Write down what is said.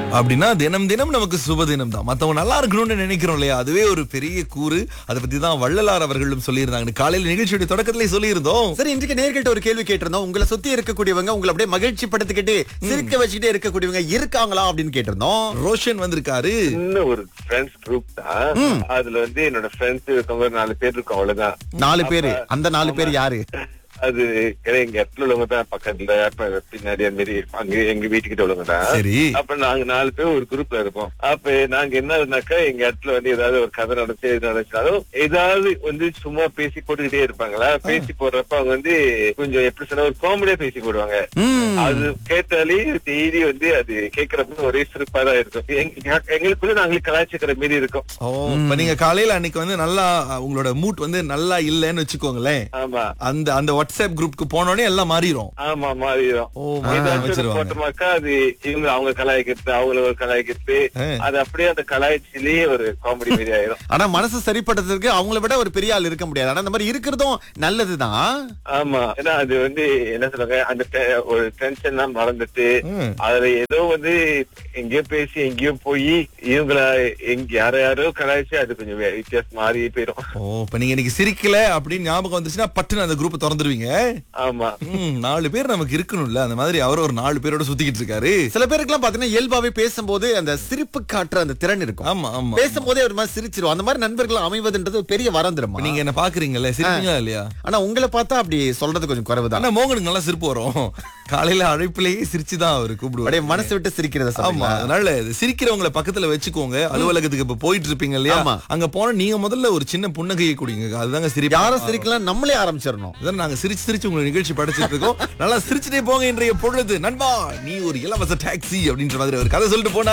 அப்படின்னா தினம் தினம் நமக்கு சுப தினம் தான் மத்தவங்க நல்லா இருக்கணும்னு நினைக்கிறோம் இல்லையா அதுவே ஒரு பெரிய கூறு அதை பத்தி தான் வள்ளலார் அவர்களும் சொல்லியிருந்தாங்க காலையில நிகழ்ச்சியுடைய தொடக்கத்திலே சொல்லியிருந்தோம் சரி இன்றைக்கு நேர்கிட்ட ஒரு கேள்வி கேட்டிருந்தோம் உங்களை சுத்தி இருக்கக்கூடியவங்க உங்களை அப்படியே மகிழ்ச்சி படுத்திக்கிட்டு சிரிக்க வச்சுக்கிட்டே இருக்கக்கூடியவங்க இருக்காங்களா அப்படின்னு கேட்டிருந்தோம் ரோஷன் வந்திருக்காரு சின்ன ஒரு ஃப்ரெண்ட்ஸ் குரூப் தான் அதுல வந்து என்னோட ஃப்ரெண்ட்ஸ் இருக்கவங்க ஒரு நாலு பேர் இருக்கும் அவ்வளவுதான் நாலு பேரு அந்த நாலு பேர் யாரு அது கிடையாது, எங்க இடத்துல உள்ளவங்க தான் பக்கத்துல அப்ப பின்னாடி அந்த மாதிரி அங்க எங்க வீட்டுக்கிட்ட உள்ளவங்க தான் சரி அப்ப நாங்க நாலு பேர் ஒரு குரூப்ல இருப்போம் அப்ப நாங்க என்னதுனாக்கா எங்க இடத்துல வந்து ஏதாவது ஒரு கதை நடந்துச்சு எது நடந்துச்சாலும் ஏதாவது வந்து சும்மா பேசி போட்டுக்கிட்டே இருப்பாங்களா பேசி போடுறப்ப அவங்க வந்து கொஞ்சம் எப்படி சொல்ல ஒரு காமெடியா பேசி போடுவாங்க ம். அது கேட்டாலே டெய்லி வந்து அது கேக்குறப்ப ஒரே சிறப்பா தான் இருக்கும் எங்க- எங்களுக்குள்ள நாங்களே கலாச்சிக்கிற மாதிரி இருக்கும் ஓ இப்ப நீங்க காலையில அன்னைக்கு வந்து நல்லா அஹ், உங்களோட மூட் வந்து நல்லா இல்லைன்னு வச்சுக்கோங்களேன் ஆமா அந்த அந்த வாட்ஸ்அப் குரூப்க்கு போனோடனே எல்லாம் மாறிடும் ஆமா மாறிடும் ஓ, மாறி ஏதாச்சும் ஒரு வச்சிருவாங்க. போட்டோமாக்கா அது இவங்க அவங்க கலாய்க்கிறது அவங்கள ஒரு கலாய்க்கிறது ஆ. அது அப்படியே அந்த கலாய்ச்சிலேயே ஒரு காமெடி மாதிரி ஆயிரும் ஆனா மனசு சரிப்படுறதுக்கு அவங்கள விட ஒரு பெரிய ஆள் இருக்க முடியாது ஆனா இந்த மாதிரி இருக்கிறதும் நல்லதுதான் ஆமா ஏன்னா அது வந்து என்ன சொல்றாங்க அந்த டெ- ஒரு டென்ஷன் எல்லாம் மறந்துட்டு ம். அதுல ஏதோ வந்து எங்கேயோ பேசி எங்கேயோ போய் இவங்கள எங்க யார யாரோ கலாய்ச்சி அது கொஞ்சம் வே- வித்தியாசம் மாறி போயிடும் ஓ இப்ப நீங்க இன்னைக்கு சிரிக்கல அப்படின்னு ஞாபகம் வந்துச்சுன்னா பட்டுன்னு அந்த குரூப்பை திறந்துருவீங்க ஆமா ம், நாலு பேர் நமக்கு இருக்கணும்ல அந்த மாதிரி அவர் ஒரு நாலு பேரோட சுத்திக்கிட்டு இருக்காரு சில பேருக்குலாம் பாத்தீங்கன்னா இயல்பாவே பேசும்போது அந்த சிரிப்பு காட்டுற அந்த திறன் இருக்கும் ஆமா ஆமா பேசும்போதே ஒரு மாதிரி சிரிச்சிரும் அந்த மாதிரி நண்பர்கள் அமைவதுன்றது ஒரு பெரிய வரம் இப்ப தெரியுமா நீங்க என்ன பாக்குறீங்கல்ல சிரிப்பீங்களா இல்லையா ஆனா உங்களை பார்த்தா அப்படி சொல்றது கொஞ்சம் குறைவுதான் ஆனா மோகனுக்கு நல்லா சிரிப்பு வரும் காலையில அழைப்பிலேயே சிரிச்சுதான் அவரு அப்படியே கூப்பிடுவாரு மனசு விட்டு சிரிக்கிறத ஆமா சொல்லுங்க அதனால இது சிரிக்கிறவங்களை பக்கத்துல வச்சுக்கோங்க அலுவலகத்துக்கு இப்ப போயிட்டு இருப்பீங்க இல்லையா ஆமா. அங்க போனா நீங்க முதல்ல ஒரு சின்ன புன்னகையை குடிங்க அதுதாங்க சிரிப்பு யாரும் சிரிக்கலாம் நம்மளே ஆரம்பிச்சிடணும் அதான் நாங்க சிரிச்சு சிரிச்சு உங்களுக்கு நிகழ்ச்சி படைச்சிட்டு இருக்கோம் நல்லா சிரிச்சுட்டே போங்க இன்றைய பொழுது நண்பா நீ ஒரு இலவச டாக்ஸி அப்படின்ற மாதிரி ஒரு கதை சொல்லிட்டு போனா